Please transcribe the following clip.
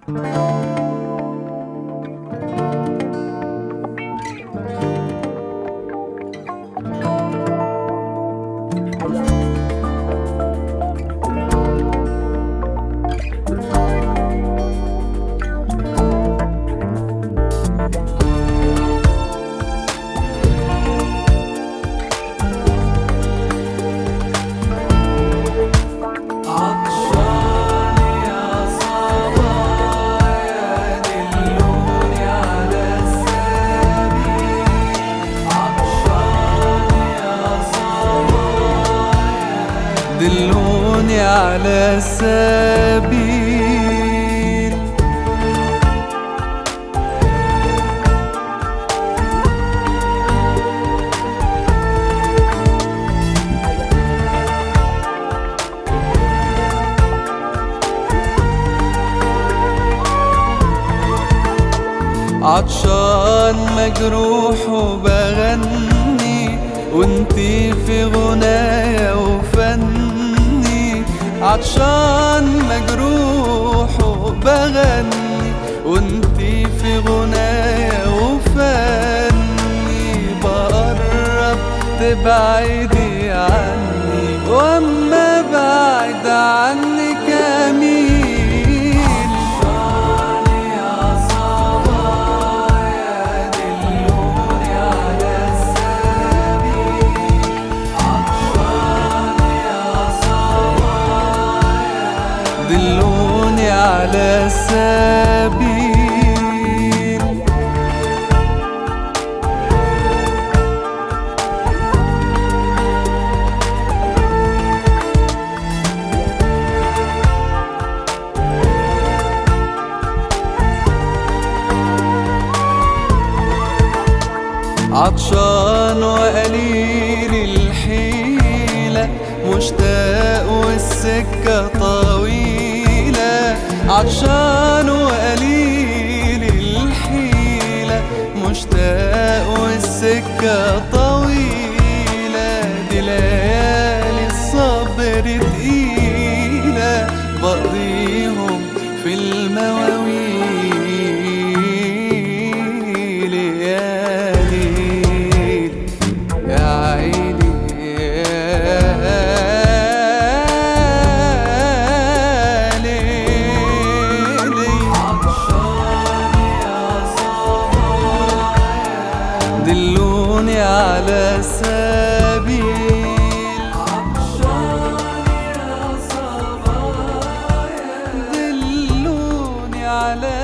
دلوني على السبيل عطشان مجروح وبغني وانتي في غنايا وفني عطشان مجروح وبغني وانتي في غنايا وفني بقرب تبعدي عني واما بعد عنك اميل دلوني على السبيل عطشان وقليل الحيلة مشتاق والسكة طويلة عطشان وقليل الحيلة مشتاق والسكة طويلة دي ليالي الصبر تقيلة بقضيهم في المواويل يا ليل يا عيني يا ليلي دلوني على السبيل دلوني على